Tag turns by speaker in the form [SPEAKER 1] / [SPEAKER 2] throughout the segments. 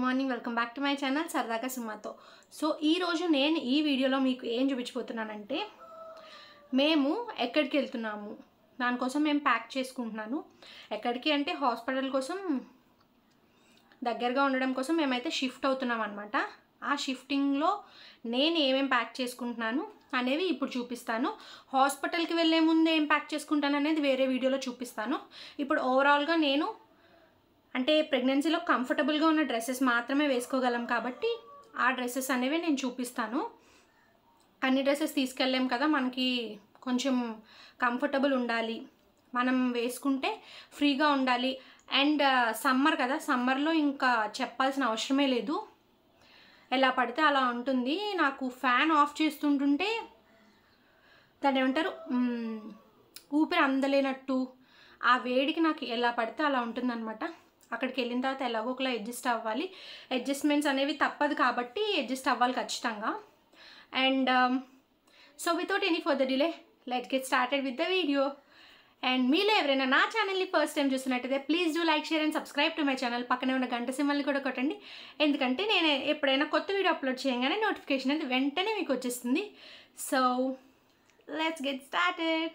[SPEAKER 1] Morning welcome back to my channel సరదాగా సుమాతో so ఈరోజు నేను ఈ వీడియోలో మీకు ఏం చూపించబోతున్నానంటే మేము ఎక్కడికి వెళ్తున్నాము దానికోసం మేము ప్యాక్ చేసుకుంటున్నాను ఎక్కడికి అంటే హాస్పిటల్ కోసం దగ్గరగా ఉండడం కోసం మేమైతే షిఫ్ట్ అవుతున్నాం అనమాట ఆ షిఫ్టింగ్లో నేను ఏమేం ప్యాక్ చేసుకుంటున్నాను అనేవి ఇప్పుడు చూపిస్తాను హాస్పిటల్కి వెళ్ళే ముందు ఏం ప్యాక్ చేసుకుంటాను అనేది వేరే వీడియోలో చూపిస్తాను ఇప్పుడు ఓవరాల్గా నేను అంటే ప్రెగ్నెన్సీలో కంఫర్టబుల్గా ఉన్న డ్రెస్సెస్ మాత్రమే వేసుకోగలం కాబట్టి ఆ డ్రెస్సెస్ అనేవి నేను చూపిస్తాను అన్ని డ్రెస్సెస్ తీసుకెళ్ళాం కదా మనకి కొంచెం కంఫర్టబుల్ ఉండాలి మనం వేసుకుంటే ఫ్రీగా ఉండాలి అండ్ సమ్మర్ కదా సమ్మర్లో ఇంకా చెప్పాల్సిన అవసరమే లేదు ఎలా పడితే అలా ఉంటుంది నాకు ఫ్యాన్ ఆఫ్ చేస్తుంటుంటే దాన్ని ఏమంటారు మ్మ్, ఊపిరి అందలేనట్టు ఆ వేడికి నాకు ఎలా పడితే అలా ఉంటుందన్నమాట అక్కడికి వెళ్ళిన తర్వాత ఎలాగో ఒకలా అడ్జస్ట్ అవ్వాలి అడ్జస్ట్మెంట్స్ అనేవి తప్పదు కాబట్టి అడ్జస్ట్ అవ్వాలి ఖచ్చితంగా and so without any further delay let get started with the video and మీలో ఎవరైనా నా ఛానల్ని ఫస్ట్ టైం చూస్తున్నట్టయితే please do like share and subscribe to my channel పక్కనే ఉన్న గంట సింబల్ని కూడా కొట్టండి ఎందుకంటే నేను ఎప్పుడైనా కొత్త వీడియో అప్లోడ్ చేయగానే నోటిఫికేషన్ అనేది వెంటనే మీకు వచ్చేస్తుంది so let's get started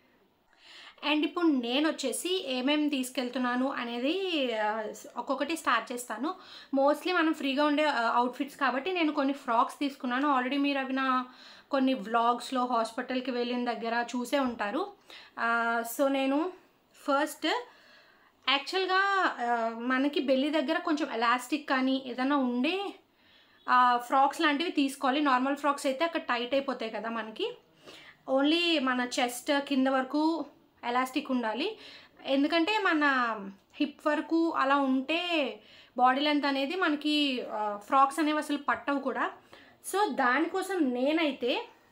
[SPEAKER 1] and ఇప్పుడు నేను వచ్చేసి ఏమేమి తీసుకెళ్తున్నాను అనేది ఆ, ఒక్కొక్కటి స్టార్ట్ చేస్తాను మోస్ట్లీ మనం ఫ్రీగా ఉండే అవుట్ఫిట్స్ కాబట్టి నేను కొన్ని ఫ్రాక్స్ తీసుకున్నాను ఆల్రెడీ మీరు అవి నా కొన్ని వ్లాగ్స్లో హాస్పిటల్కి వెళ్ళిన దగ్గర చూసే ఉంటారు సో నేను ఫస్ట్ యాక్చువల్గా ఆ, మనకి బెల్లి దగ్గర కొంచెం ఎలాస్టిక్ కానీ ఏదైనా ఉండే ఫ్రాక్స్ లాంటివి తీసుకోవాలి నార్మల్ ఫ్రాక్స్ అయితే అక్కడ టైట్ అయిపోతాయి కదా మనకి ఓన్లీ మన చెస్ట్ కింద వరకు ఎలాస్టిక్ ఉండాలి ఎందుకంటే మన హిప్ వరకు అలా ఉంటే బాడీ లెంత్ అనేది మనకి ఫ్రాక్స్ అనేవి అసలు పట్టవు కూడా సో దానికోసం నేనైతే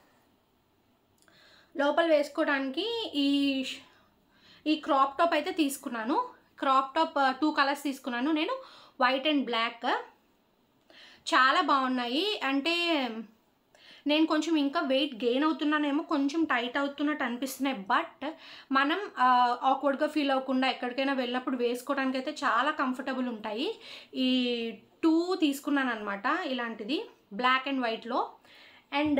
[SPEAKER 1] లోపల వేసుకోవడానికి ఈ ఈ క్రాప్ టాప్ అయితే తీసుకున్నాను క్రాప్ టాప్ టూ కలర్స్ తీసుకున్నాను నేను వైట్ అండ్ బ్లాక్ చాలా బాగున్నాయి అంటే నేను కొంచెం ఇంకా వెయిట్ గెయిన్ అవుతున్నానేమో కొంచెం టైట్ అవుతున్నట్టు అనిపిస్తున్నాయి బట్ మనం ఆక్వర్డ్గా ఫీల్ అవ్వకుండా ఎక్కడికైనా వెళ్ళినప్పుడు వేసుకోవడానికి అయితే చాలా కంఫర్టబుల్ ఉంటాయి ఈ టూ తీసుకున్నాను అనమాట ఇలాంటిది బ్లాక్ అండ్ వైట్లో అండ్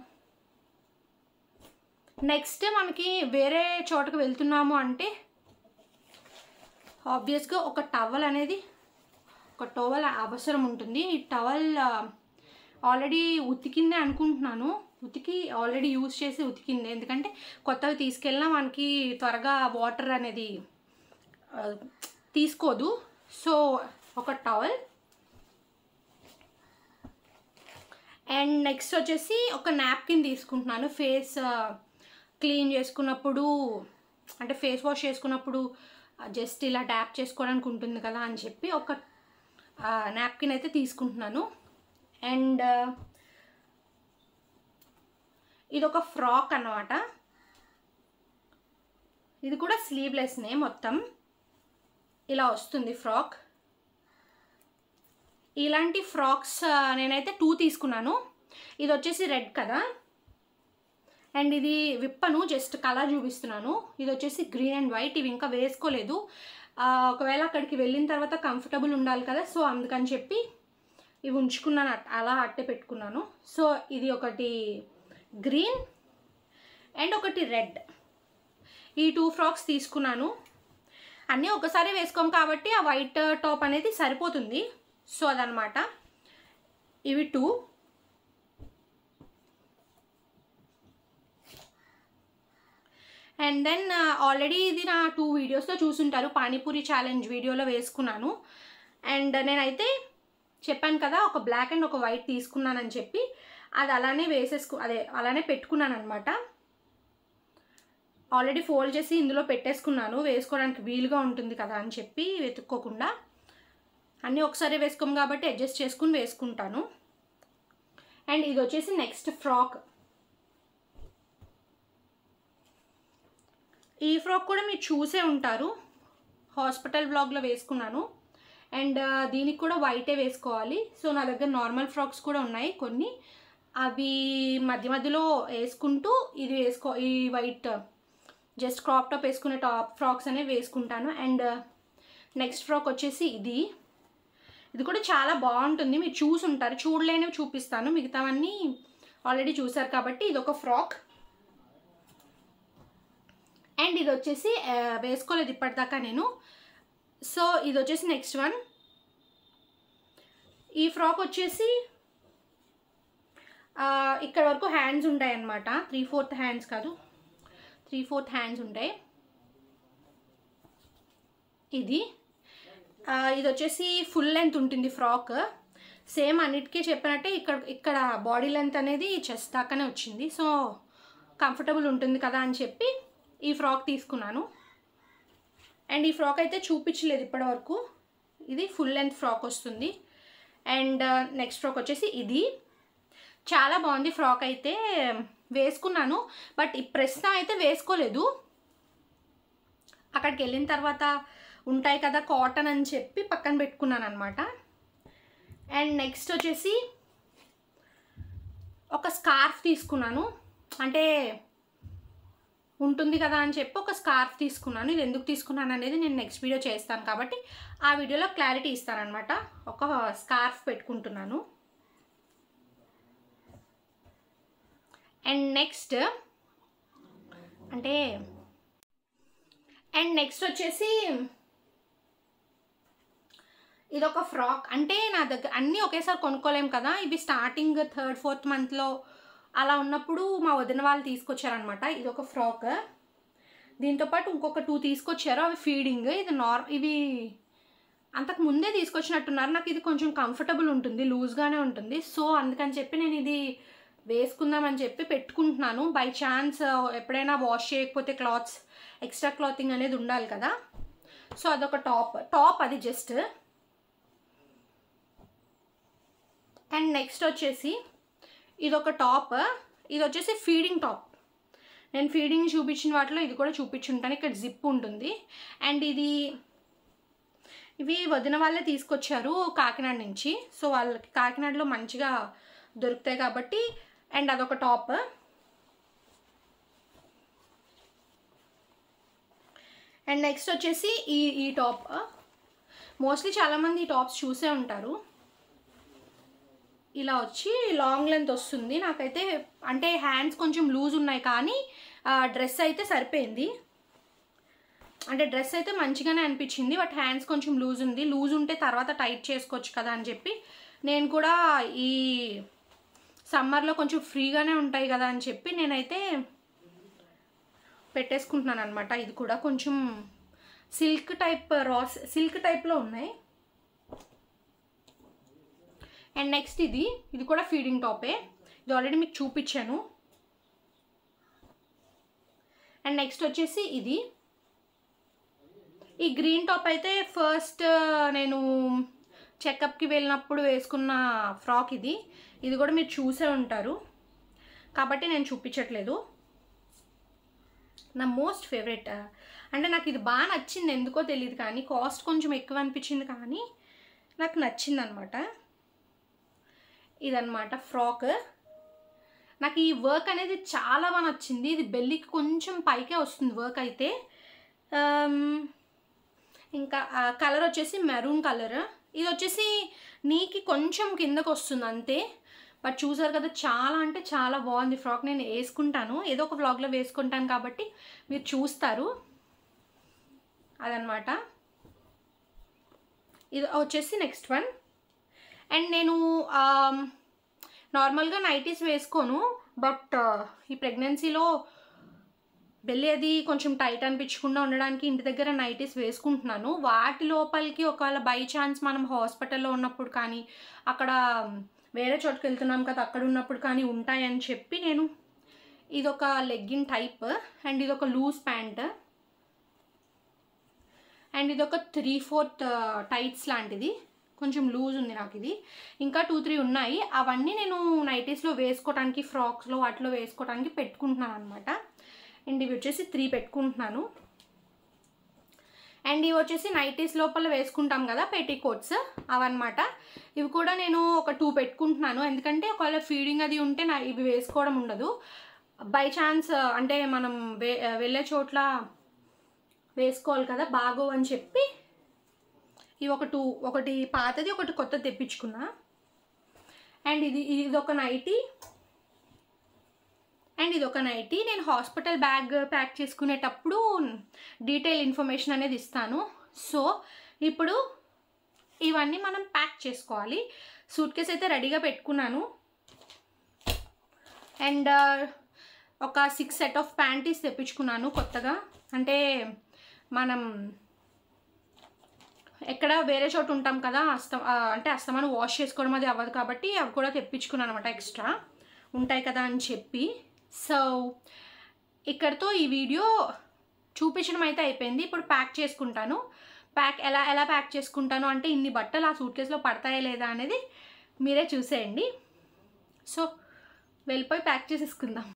[SPEAKER 1] నెక్స్ట్ మనకి వేరే చోటకు వెళ్తున్నాము అంటే ఆబ్వియస్గా ఒక టవల్ అనేది ఒక టవల్ అవసరం ఉంటుంది ఈ టవల్ ఆల్రెడీ ఉతికిందే అనుకుంటున్నాను ఉతికి ఆల్రెడీ యూజ్ చేసి ఉతికింది ఎందుకంటే కొత్తవి తీసుకెళ్ళినా మనకి త్వరగా వాటర్ అనేది ఆ, తీసుకోదు సో ఒక టవల్ అండ్ నెక్స్ట్ వచ్చేసి ఒక నాప్కిన్ తీసుకుంటున్నాను ఫేస్ క్లీన్ చేసుకున్నప్పుడు అంటే ఫేస్ వాష్ చేసుకున్నప్పుడు జస్ట్ ఇలా ట్యాప్ చేసుకోవడానికి ఉంటుంది కదా అని చెప్పి ఒక నాప్కిన్ అయితే తీసుకుంటున్నాను అండ్ ఇది ఒక ఫ్రాక్ అన్నమాట ఇది కూడా స్లీవ్లెస్నే మొత్తం ఇలా వస్తుంది ఫ్రాక్ ఇలాంటి ఫ్రాక్స్ ఆ, నేనైతే టూ తీసుకున్నాను ఇది వచ్చేసి రెడ్ కదా అండ్ ఇది విప్పను జస్ట్ కలర్ చూపిస్తున్నాను ఇది వచ్చేసి గ్రీన్ అండ్ వైట్ ఇవి ఇంకా వేసుకోలేదు ఆ, ఒకవేళ అక్కడికి వెళ్ళిన తర్వాత కంఫర్టబుల్ ఉండాలి కదా సో అందుకని చెప్పి ఇవి ఉంచుకున్నాను అట్- అలా అట్టే పెట్టుకున్నాను సో ఇది ఒకటి గ్రీన్ అండ్ ఒకటి రెడ్ ఈ టూ ఫ్రాక్స్ తీసుకున్నాను అన్నీ ఒకసారి వేసుకోం కాబట్టి ఆ వైట్ టాప్ అనేది సరిపోతుంది సో అదనమాట ఇవి టూ అండ్ దెన్ ఆల్రెడీ ఇది నా టూ వీడియోస్లో చూసుంటారు పానీపూరి ఛాలెంజ్ వీడియోలో వేసుకున్నాను అండ్ నేనైతే చెప్పాను కదా ఒక బ్లాక్ అండ్ ఒక వైట్ తీసుకున్నానని చెప్పి అది అలానే వేసేసుకు అదే అలానే పెట్టుకున్నాను అనమాట ఆల్రెడీ ఫోల్డ్ చేసి ఇందులో పెట్టేసుకున్నాను వేసుకోవడానికి వీలుగా ఉంటుంది కదా అని చెప్పి వెతుక్కోకుండా అన్నీ ఒకసారి వేసుకోం కాబట్టి అడ్జస్ట్ చేసుకుని వేసుకుంటాను అండ్ ఇది వచ్చేసి నెక్స్ట్ ఫ్రాక్ ఈ ఫ్రాక్ కూడా మీరు చూసే ఉంటారు హాస్పిటల్ బ్లాగ్లో వేసుకున్నాను అండ్ దీనికి కూడా వైటే వేసుకోవాలి సో నా దగ్గర నార్మల్ ఫ్రాక్స్ కూడా ఉన్నాయి కొన్ని అవి మధ్య మధ్యలో వేసుకుంటూ ఇది వేసుకో ఈ వైట్ జస్ట్ క్రాప్ టాప్ వేసుకునే టాప్ ఫ్రాక్స్ అనేవి వేసుకుంటాను అండ్ నెక్స్ట్ ఫ్రాక్ వచ్చేసి ఇది ఇది కూడా చాలా బాగుంటుంది మీరు చూసి ఉంటారు చూడలేనివి చూపిస్తాను మిగతావన్నీ ఆల్రెడీ చూసారు కాబట్టి ఇది ఒక ఫ్రాక్ అండ్ ఇది వచ్చేసి ఆ, వేసుకోలేదు ఇప్పటిదాకా నేను సో ఇది వచ్చేసి నెక్స్ట్ వన్ ఈ ఫ్రాక్ వచ్చేసి ఆ, ఇక్కడ వరకు హ్యాండ్స్ ఉంటాయి అన్నమాట త్రీ ఫోర్త్ హ్యాండ్స్ కాదు త్రీ ఫోర్త్ హ్యాండ్స్ ఉంటాయి ఇది ఆ, ఇది వచ్చేసి ఫుల్ లెంత్ ఉంటుంది ఫ్రాక్ సేమ్ అన్నిటికీ చెప్పినట్టే ఇక్కడ ఇక్కడ బాడీ లెంత్ అనేది చెస్ట్ దాకానే వచ్చింది సో కంఫర్టబుల్ ఉంటుంది కదా అని చెప్పి ఈ ఫ్రాక్ తీసుకున్నాను అండ్ ఈ ఫ్రాక్ అయితే చూపించలేదు ఇప్పటివరకు ఇది ఫుల్ లెంత్ ఫ్రాక్ వస్తుంది అండ్ నెక్స్ట్ ఫ్రాక్ వచ్చేసి ఇది చాలా బాగుంది ఫ్రాక్ అయితే వేసుకున్నాను బట్ ఈ ప్రశ్న అయితే వేసుకోలేదు అక్కడికి వెళ్ళిన తర్వాత ఉంటాయి కదా కాటన్ అని చెప్పి పక్కన పెట్టుకున్నాను అనమాట అండ్ నెక్స్ట్ వచ్చేసి ఒక స్కార్ఫ్ తీసుకున్నాను అంటే ఉంటుంది కదా అని చెప్పి ఒక స్కార్ఫ్ తీసుకున్నాను ఇది ఎందుకు తీసుకున్నాను అనేది నేను నెక్స్ట్ వీడియో చేస్తాను కాబట్టి ఆ వీడియోలో క్లారిటీ ఇస్తానమాట ఒక స్కార్ఫ్ పెట్టుకుంటున్నాను అండ్ నెక్స్ట్ అంటే అండ్ నెక్స్ట్ వచ్చేసి ఇది ఒక ఫ్రాక్ అంటే నా దగ్గర అన్నీ ఒకేసారి కొనుక్కోలేం కదా ఇవి స్టార్టింగ్ థర్డ్ ఫోర్త్ మంత్లో అలా ఉన్నప్పుడు మా వదిన వాళ్ళు తీసుకొచ్చారనమాట ఇది ఒక ఫ్రాక్ దీంతోపాటు ఇంకొక టూ తీసుకొచ్చారు అవి ఫీడింగ్ ఇది నార్ ఇవి అంతకు ముందే తీసుకొచ్చినట్టున్నారు నాకు ఇది కొంచెం కంఫర్టబుల్ ఉంటుంది లూజ్గానే ఉంటుంది సో అందుకని చెప్పి నేను ఇది వేసుకుందామని చెప్పి పెట్టుకుంటున్నాను బై ఛాన్స్ ఎప్పుడైనా వాష్ చేయకపోతే క్లాత్స్ ఎక్స్ట్రా క్లాతింగ్ అనేది ఉండాలి కదా సో అదొక టాప్ టాప్ అది జస్ట్ అండ్ నెక్స్ట్ వచ్చేసి ఇదొక టాప్ ఇది వచ్చేసి ఫీడింగ్ టాప్ నేను ఫీడింగ్ చూపించిన వాటిలో ఇది కూడా చూపించుంటాను ఇక్కడ జిప్ ఉంటుంది అండ్ ఇది ఇవి వదిన వాళ్ళే తీసుకొచ్చారు కాకినాడ నుంచి సో వాళ్ళకి కాకినాడలో మంచిగా దొరుకుతాయి కాబట్టి అండ్ అదొక టాప్ అండ్ నెక్స్ట్ వచ్చేసి ఈ ఈ టాప్ మోస్ట్లీ చాలామంది ఈ టాప్స్ చూసే ఉంటారు ఇలా వచ్చి లాంగ్ లెంత్ వస్తుంది నాకైతే అంటే హ్యాండ్స్ కొంచెం లూజ్ ఉన్నాయి కానీ డ్రెస్ అయితే సరిపోయింది అంటే డ్రెస్ అయితే మంచిగానే అనిపించింది బట్ హ్యాండ్స్ కొంచెం లూజ్ ఉంది లూజ్ ఉంటే తర్వాత టైట్ చేసుకోవచ్చు కదా అని చెప్పి నేను కూడా ఈ సమ్మర్లో కొంచెం ఫ్రీగానే ఉంటాయి కదా అని చెప్పి నేనైతే పెట్టేసుకుంటున్నాను అనమాట ఇది కూడా కొంచెం సిల్క్ టైప్ రాస్ సిల్క్ టైప్లో ఉన్నాయి అండ్ నెక్స్ట్ ఇది ఇది కూడా ఫీడింగ్ టాపే ఇది ఆల్రెడీ మీకు చూపించాను అండ్ నెక్స్ట్ వచ్చేసి ఇది ఈ గ్రీన్ టాప్ అయితే ఫస్ట్ నేను చెకప్కి వెళ్ళినప్పుడు వేసుకున్న ఫ్రాక్ ఇది ఇది కూడా మీరు చూసే ఉంటారు కాబట్టి నేను చూపించట్లేదు నా మోస్ట్ ఫేవరెట్ అంటే నాకు ఇది బాగా నచ్చింది ఎందుకో తెలియదు కానీ కాస్ట్ కొంచెం ఎక్కువ అనిపించింది కానీ నాకు నచ్చింది అనమాట ఇదన్నమాట ఫ్రాక్ నాకు ఈ వర్క్ అనేది చాలా బాగా నచ్చింది ఇది బెల్లికి కొంచెం పైకే వస్తుంది వర్క్ అయితే ఆమ్, ఇంకా కలర్ వచ్చేసి మెరూన్ కలర్ ఇది వచ్చేసి నీకి కొంచెం కిందకు వస్తుంది అంతే బట్ చూసారు కదా చాలా అంటే చాలా బాగుంది ఫ్రాక్ నేను వేసుకుంటాను ఏదో ఒక వ్లాగ్లో వేసుకుంటాను కాబట్టి మీరు చూస్తారు అదనమాట ఇది వచ్చేసి నెక్స్ట్ వన్ అండ్ నేను నార్మల్గా నైటీస్ వేసుకోను బట్ ఈ ప్రెగ్నెన్సీలో బెల్లి అది కొంచెం టైట్ అనిపించకుండా ఉండడానికి ఇంటి దగ్గర నైటీస్ వేసుకుంటున్నాను వాటి లోపలికి ఒకవేళ బై ఛాన్స్ మనం హాస్పిటల్లో ఉన్నప్పుడు కానీ అక్కడ వేరే చోటుకి వెళ్తున్నాం కదా అక్కడ ఉన్నప్పుడు కానీ ఉంటాయని చెప్పి నేను ఇదొక లెగ్గిన్ టైప్ అండ్ ఇదొక లూజ్ ప్యాంట్ అండ్ ఇదొక త్రీ ఫోర్త్ టైట్స్ లాంటిది కొంచెం లూజ్ ఉంది నాకు ఇది ఇంకా టూ త్రీ ఉన్నాయి అవన్నీ నేను నైటీస్లో వేసుకోవడానికి ఫ్రాక్స్లో వాటిలో వేసుకోవడానికి పెట్టుకుంటున్నాను అనమాట అండ్ ఇవి వచ్చేసి త్రీ పెట్టుకుంటున్నాను అండ్ ఇవి వచ్చేసి నైటీస్ లోపల వేసుకుంటాం కదా పెట్టికోట్స్ అవన్నమాట ఇవి కూడా నేను ఒక టూ పెట్టుకుంటున్నాను ఎందుకంటే ఒకవేళ ఫీడింగ్ అది ఉంటే నా ఇవి వేసుకోవడం ఉండదు బై ఛాన్స్ అంటే మనం వే వెళ్ళే చోట్ల వేసుకోవాలి కదా బాగో అని చెప్పి ఇవి ఒక టూ ఒకటి పాతది ఒకటి కొత్తది తెప్పించుకున్నా అండ్ ఇది ఇది ఒక నైటీ అండ్ ఇది ఒక నైటీ నేను హాస్పిటల్ బ్యాగ్ ప్యాక్ చేసుకునేటప్పుడు డీటెయిల్ ఇన్ఫర్మేషన్ అనేది ఇస్తాను సో ఇప్పుడు ఇవన్నీ మనం ప్యాక్ చేసుకోవాలి సూట్ కేస్ అయితే రెడీగా పెట్టుకున్నాను అండ్ ఒక సిక్స్ సెట్ ఆఫ్ ప్యాంటీస్ తెప్పించుకున్నాను కొత్తగా అంటే మనం ఎక్కడ వేరే చోట ఉంటాం కదా అస్త ఆ, అంటే అస్తమానం వాష్ చేసుకోవడం అది అవ్వదు కాబట్టి అవి కూడా తెప్పించుకున్నాను అనమాట ఎక్స్ట్రా ఉంటాయి కదా అని చెప్పి సో ఇక్కడతో ఈ వీడియో చూపించడం అయితే అయిపోయింది ఇప్పుడు ప్యాక్ చేసుకుంటాను ప్యాక్ ఎలా ఎలా ప్యాక్ చేసుకుంటాను అంటే ఇన్ని బట్టలు ఆ సూట్ కేసులో పడతాయా లేదా అనేది మీరే చూసేయండి సో వెళ్ళిపోయి ప్యాక్ చేసేసుకుందాం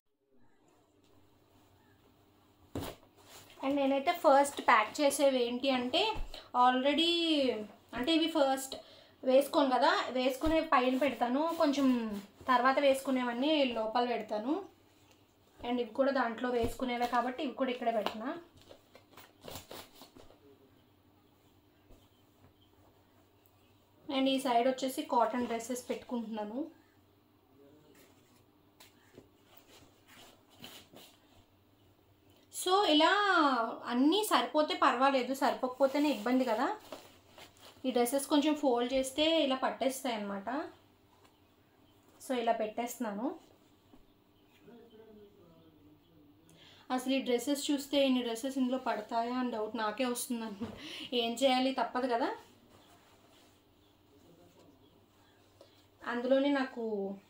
[SPEAKER 1] అండ్ నేనైతే ఫస్ట్ ప్యాక్ చేసేవి ఏంటి అంటే ఆల్రెడీ అంటే ఇవి ఫస్ట్ వేసుకోను కదా వేసుకునే పైన పెడతాను కొంచెం తర్వాత వేసుకునేవన్నీ లోపల పెడతాను అండ్ ఇవి కూడా దాంట్లో వేసుకునేవే కాబట్టి ఇవి కూడా ఇక్కడే పెట్టినా అండ్ ఈ సైడ్ వచ్చేసి కాటన్ డ్రెస్సెస్ పెట్టుకుంటున్నాను సో ఇలా అన్నీ సరిపోతే పర్వాలేదు సరిపోకపోతేనే ఇబ్బంది కదా ఈ డ్రెస్సెస్ కొంచెం ఫోల్డ్ చేస్తే ఇలా పట్టేస్తాయి అన్నమాట సో ఇలా పెట్టేస్తున్నాను అసలు ఈ డ్రెస్సెస్ చూస్తే ఇన్ని డ్రెస్సెస్ ఇందులో పడతాయా అని డౌట్ నాకే వస్తుంది అనమాట ఏం చేయాలి తప్పదు కదా అందులోనే నాకు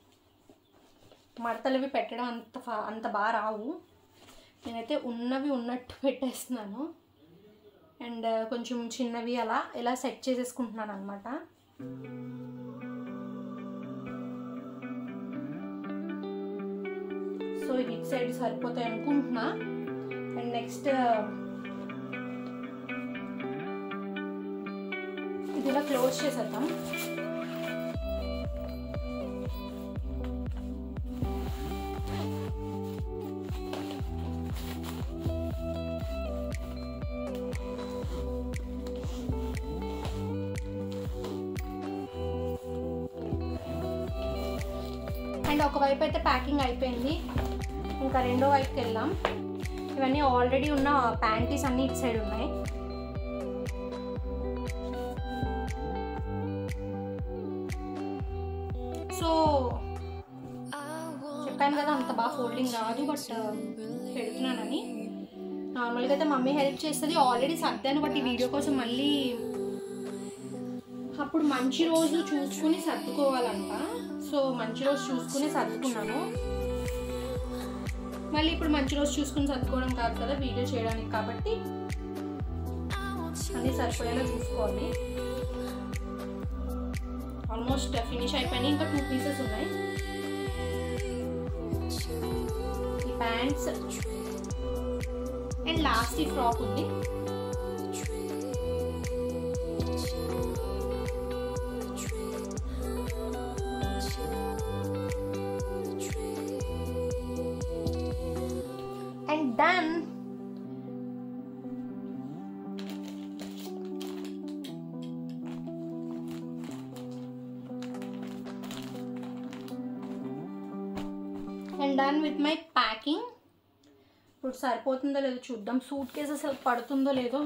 [SPEAKER 1] మడతలవి పెట్టడం అంత ఫా- అంత బాగా రావు నేనైతే ఉన్నవి ఉన్నట్టు పెట్టేస్తున్నాను అండ్ కొంచెం చిన్నవి అలా ఇలా సెట్ చేసేసుకుంటున్నాను అనమాట సో ఇది ఇటు సైడ్ సరిపోతాయి అనుకుంటున్నా అండ్ నెక్స్ట్ ఇది ఇలా క్లోజ్ చేసేద్దాం అండ్ ఒకవైపు అయితే ప్యాకింగ్ అయిపోయింది ఇంకా రెండో వైపుకి వెళ్దాం ఇవన్నీ ఆల్రెడీ ఉన్న ప్యాంటీస్ అన్నీ ఇటు సైడ్ ఉన్నాయి సో చెప్పాను కదా అంత బాగా ఫోల్డింగ్ రాదు బట్ పెడుతున్నానని నార్మల్గా అయితే మమ్మీ హెల్ప్ చేస్తుంది ఆల్రెడీ సర్దాను బట్ ఈ వీడియో కోసం మళ్ళీ అప్పుడు మంచి రోజు చూసుకుని సర్దుకోవాలంట సో మంచి రోజు చూసుకుని సర్దుకున్నాను మళ్ళీ ఇప్పుడు మంచి రోజు చూసుకుని సర్దుకోవడం కాదు కదా వీడియో చేయడానికి కాబట్టి అన్నీ సరిపోయేలా చూసుకోవాలి ఆల్మోస్ట్ ఫినిష్ అయిపోయినాయి ఇంకా టూ పీసెస్ ఉన్నాయి ఈ ప్యాంట్స్ అండ్ లాస్ట్ ఈ ఫ్రాక్ ఉంది and done. And done with my packing ఇప్పుడు సరిపోతుందో లేదో చూద్దాం సూట్ కేసు అసలు పడుతుందో లేదో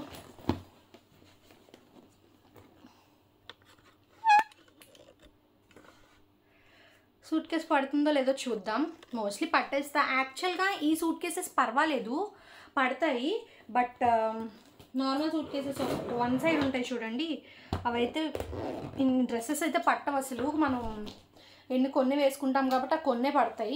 [SPEAKER 1] సూట్ కేస్ పడుతుందో లేదో చూద్దాం మోస్ట్లీ పట్టేస్తా యాక్చువల్గా ఈ సూట్ కేసెస్ పర్వాలేదు పడతాయి but normal suitcases one side ఉంటాయి చూడండి అవైతే ఇన్ని డ్రెస్సెస్ అయితే పట్టవు అసలు మనం ఎన్ని కొన్ని వేసుకుంటాం కాబట్టి ఆ కొన్నే పడతాయి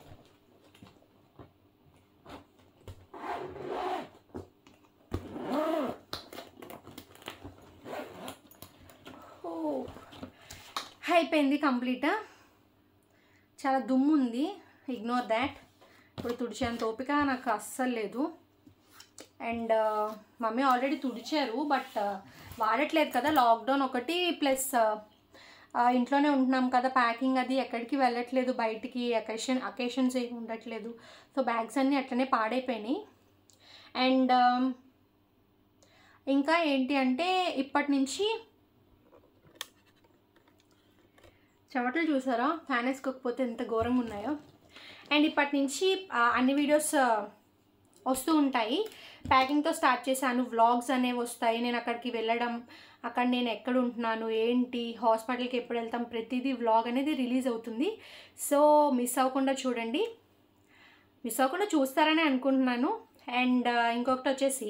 [SPEAKER 1] ఓ, అయిపోయింది కంప్లీట్ చాలా దుమ్ము ఉంది ఇగ్నోర్ దాట్ ఇప్పుడు తుడిచేంత ఓపిక నాకు అస్సలు లేదు అండ్ మమ్మీ ఆల్రెడీ తుడిచారు బట్ వాడట్లేదు కదా లాక్డౌన్ ఒకటి ప్లస్ ఇంట్లోనే ఉంటున్నాం కదా ప్యాకింగ్ అది ఎక్కడికి వెళ్ళట్లేదు బయటికి అకేషన్ అకేషన్స్ ఏమి ఉండట్లేదు సో బ్యాగ్స్ అన్నీ అట్లనే పాడైపోయినాయి అండ్ ఇంకా ఏంటి అంటే ఇప్పటి నుంచి చెమటలు చూసారా ఫ్యాన్ వేసుకోకపోతే ఎంత ఘోరంగా ఉన్నాయో అండ్ ఇప్పటి నుంచి ఆ, అన్ని వీడియోస్ ఆ, వస్తూ ఉంటాయి ప్యాకింగ్తో స్టార్ట్ చేశాను వ్లాగ్స్ అనేవి వస్తాయి నేను అక్కడికి వెళ్ళడం అక్కడ నేను ఎక్కడ ఉంటున్నాను ఏంటి హాస్పిటల్కి ఎప్పుడు వెళ్తాం ప్రతిదీ వ్లాగ్ అనేది రిలీజ్ అవుతుంది సో మిస్ అవ్వకుండా చూడండి మిస్ అవ్వకుండా చూస్తారని అనుకుంటున్నాను అండ్ ఇంకొకటి వచ్చేసి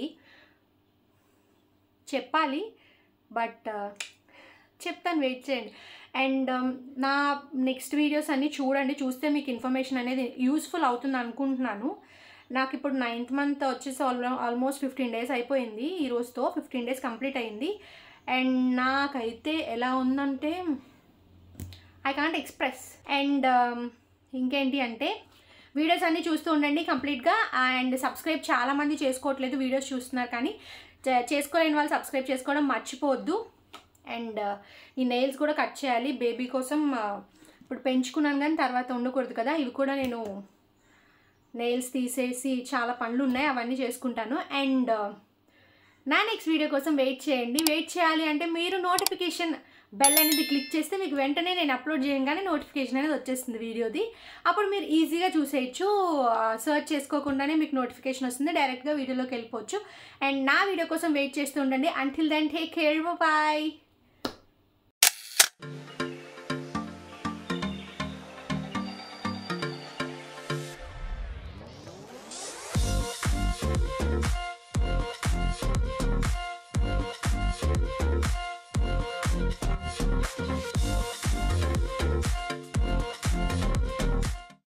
[SPEAKER 1] చెప్పాలి బట్ చెప్తాను వెయిట్ చేయండి అండ్ నా నెక్స్ట్ వీడియోస్ అన్నీ చూడండి చూస్తే మీకు ఇన్ఫర్మేషన్ అనేది యూస్ఫుల్ అవుతుంది అనుకుంటున్నాను నాకు ఇప్పుడు నైన్త్ మంత్ వచ్చేసి ఆల్ ఆల్మోస్ట్ ఫిఫ్టీన్ డేస్ అయిపోయింది ఈ రోజుతో ఫిఫ్టీన్ డేస్ కంప్లీట్ అయింది అండ్ నాకైతే ఎలా ఉందంటే ఐ కాంట్ ఎక్స్ప్రెస్ అండ్ ఇంకేంటి అంటే వీడియోస్ అన్నీ చూస్తూ ఉండండి కంప్లీట్గా అండ్ సబ్స్క్రైబ్ చాలామంది చేసుకోవట్లేదు వీడియోస్ చూస్తున్నారు కానీ చే- చేసుకోలేని వాళ్ళు సబ్స్క్రైబ్ చేసుకోవడం మర్చిపోవద్దు అండ్ ఈ నెయిల్స్ కూడా కట్ చేయాలి బేబీ కోసం ఆ, ఇప్పుడు పెంచుకున్నాను కానీ తర్వాత ఉండకూడదు కదా ఇవి కూడా నేను నెయిల్స్ తీసేసి చాలా పనులు ఉన్నాయి అవన్నీ చేసుకుంటాను అండ్ నా నెక్స్ట్ వీడియో కోసం వెయిట్ చేయండి వెయిట్ చేయాలి అంటే మీరు నోటిఫికేషన్ బెల్ అనేది క్లిక్ చేస్తే మీకు వెంటనే నేను అప్లోడ్ చేయగానే నోటిఫికేషన్ అనేది వచ్చేస్తుంది వీడియోది అప్పుడు మీరు ఈజీగా చూసేయచ్చు సర్చ్ చేసుకోకుండానే మీకు నోటిఫికేషన్ వస్తుంది డైరెక్ట్గా వీడియోలోకి వెళ్ళిపోవచ్చు అండ్ నా వీడియో కోసం వెయిట్ చేస్తూ ఉండండి until then take care bye